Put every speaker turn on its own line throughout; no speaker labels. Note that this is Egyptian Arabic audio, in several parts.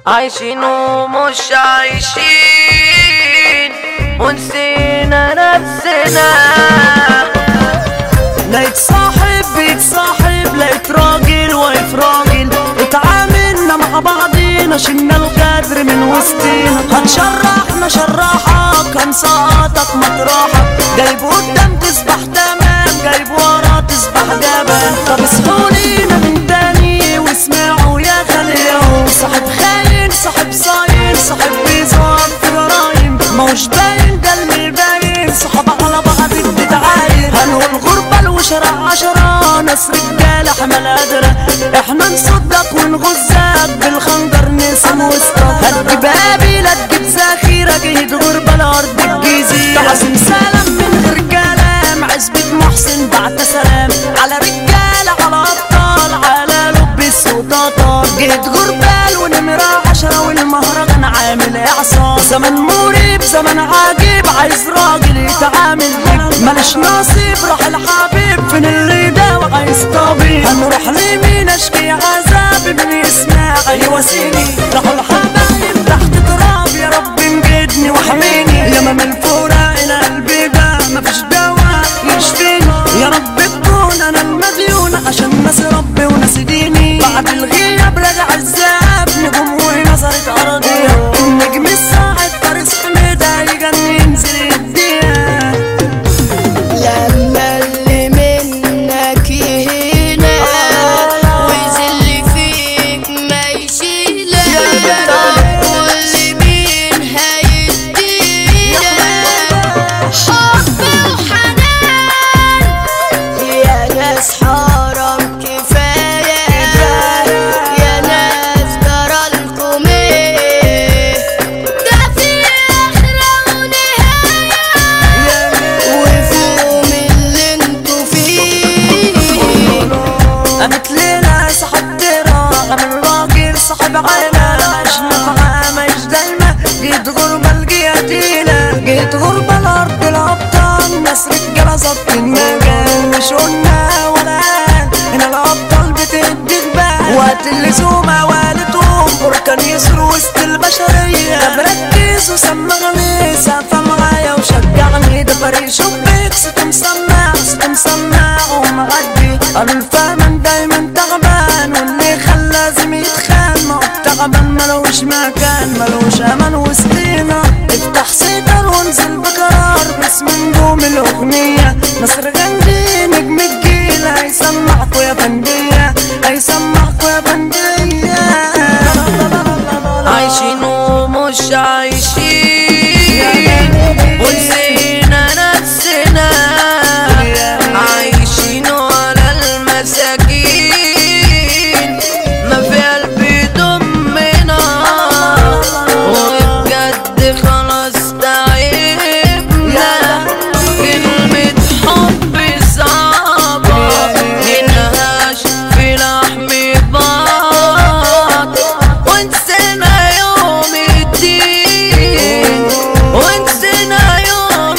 عايشين ومش عايشين ونسينا نفسنا
لقيت صاحب بيتصاحب لقيت راجل واقف راجل اتعاملنا مع بعضينا شلنا الغدر من وسطينا هتشرحنا شرحك هنسقطك مطرحك جايب قدام تسبح تمام جايب ورا تسبح جبل طب اصحوا لينا من تاني واسمعوا يا خليهم صاحب خاين صاحب صاين صاحب بيزور في جرايم موش باين ده المباين صحاب على بعض بتتعاير هنقول غربة الوشرة عشرة ناس رجالة حمل قادرة احنا نصدق ونغزك بالخنجر نسم وسطك هتجيب قابلة تجيب ذخيرة جهد غربة الأرض الجزيرة تعظيم سلام من غير كلام عزبة محسن بعت سلام على رجالة على أبطال على لبس وطاطا جهد غربال ونمرة عشرة والمهرجان عامل إعصار زمن مريب زمن عجيب عايز راجل يتعامل بيك مالش نصيب راح الحبيب فين اللي داوى عايز طبيب هنروح لمين اشكي عذاب ابن اسماعيل يواسيني راحوا الحبايب تحت تراب يا رب انجدني واحميني ياما من فراق قلبي ده مفيش دواء يشفيني يا رب تكون انا المديون عشان ناس ربي وناس ديني بعد الغياب راجع الذهب نجوم ونظرت اراضيها النجم الساعد فارس حميدة يجني ينزل يديها
لما اللي منك يهينا ويذل فيك ما يشيلك واللي مين هيدينا حب وحنان يا ناس حرام كفاية يا ناس جرالكم ايه ده في آخرة ونهاية وفوق من اللي انتوا فيه
قامت ليلة صاحب ترى من راجل صاحب عيلة مش نافعة مش دايمة جيت غربة الجياتيلة جيت غربة الأرض الأبطال ناس رجالة ظبط المجال مش قلنا ولا قال هنا الأبطال بتدي جبال وقت اللزومة والدهم بركان يسر وسط البشرية طب ركز وسمع غني سقفة معايا وشجعني ده فريق شبيك ست مسمع ست مسمع ومعدي قالوا الفهمان دايما تعبان واللي خلى لازم يتخان ما هو تعبان ملوش مكان ملوش امان وسطينا افتح سيطر وانزل بقرار باسم نجوم الاغنية نصر غندي نجم الجيل هيسمعكوا يا فندية هيسمعكوا يا فندية
عايشين ومش عايشين ونسينا نفسنا عايشين على المساكين ما في قلبي دمنا وبجد خلاص تعبنا كلمة حب صعبة منهاش في لحم بعض ونسينا يوم الدين ونسينا يوم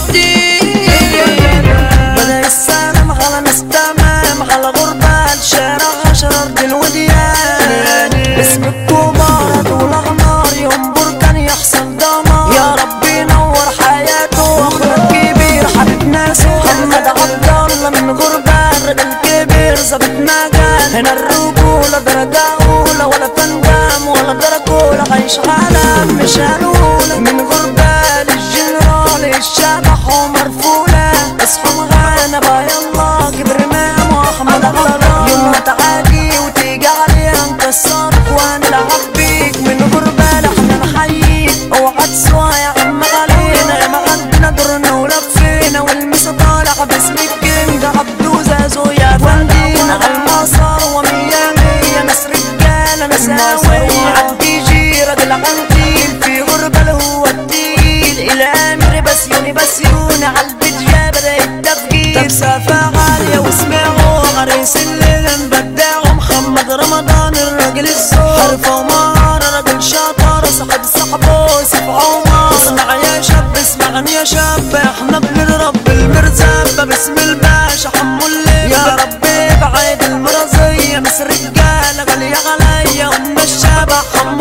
الدين
بدأ السلام على ناس تمام على غربة الشارع عشر أرض الوديان اسم الكبار طول أغنار يوم بركان يحصل دمار يا رب ينور حياته أخونا الكبير حبيب ناسه محمد عبد الله من غربة الرجل الكبير ظابط مجال هنا الرجولة درجة أولى ولا فندام ولا درجة أولى عايش عالم مش هنقول من غربة للجنرال الشبح ومرفولة اصحوا معانا بقى يلا جيب رمام واحمد على الله يوم ما تعادي وتيجي عليها نكسرك وهنلعب بيك من غربة احنا نحييك اوعى تسوى يا عم علينا يا ما عندنا دورنا ولفينا والمس طالع باسم الكينج عبدو زازو يا فندينا على المسار ومية مية ناس رجالة مساوية عالدي جي راجل عنتيل في غربة اللي هو التقيل الامر بس يوني بس يوني عالبيت جاب التفجير مسافة عالية واسمعوا عريس الليلة نبدعوا محمد رمضان الراجل الزور حرفة ومهارة راجل شاطر صاحب صاحبه يوسف عمر اسمع يا شاب اسمعني يا شاب احنا بنضرب بالمرزبة باسم الباشا حمو الليل يا ربي بعيد المرضية مس رجالة غالية عليا ام الشبح حمو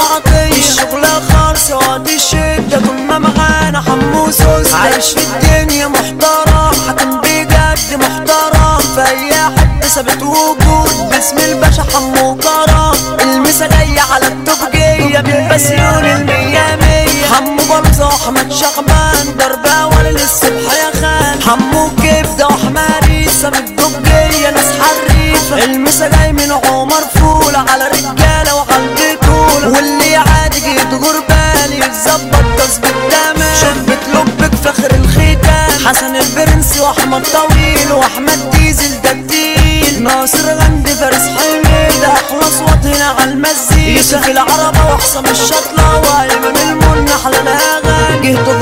عطية الشغل خالص وادي الشدة طول ما معانا حمو سوس عايش في الدنيا محترم حكم بجد محترم في اي حد ثابت وجود باسم الباشا حمو كرم المسا جاية على التوبجية من بسيون المية مية حمو بلطة واحمد شعبان ضربة اول للصبح يا خان حمو كبدة وحماريسة من الدوبجية ناس حريفة المسا جاي من عمر فول على رجالة وعلى البطولة واللي عادي جيت غربان يتظبط تظبيط تمام شربة لبك فخر الختام حسن البرنس واحمد طويل واحمد ديزل ده التقيل ناصر غندي فارس حميد اخلص وطننا على المزيكا يوسف العربة وحسام الشطلة وايمن المنة حلال اغاني جهته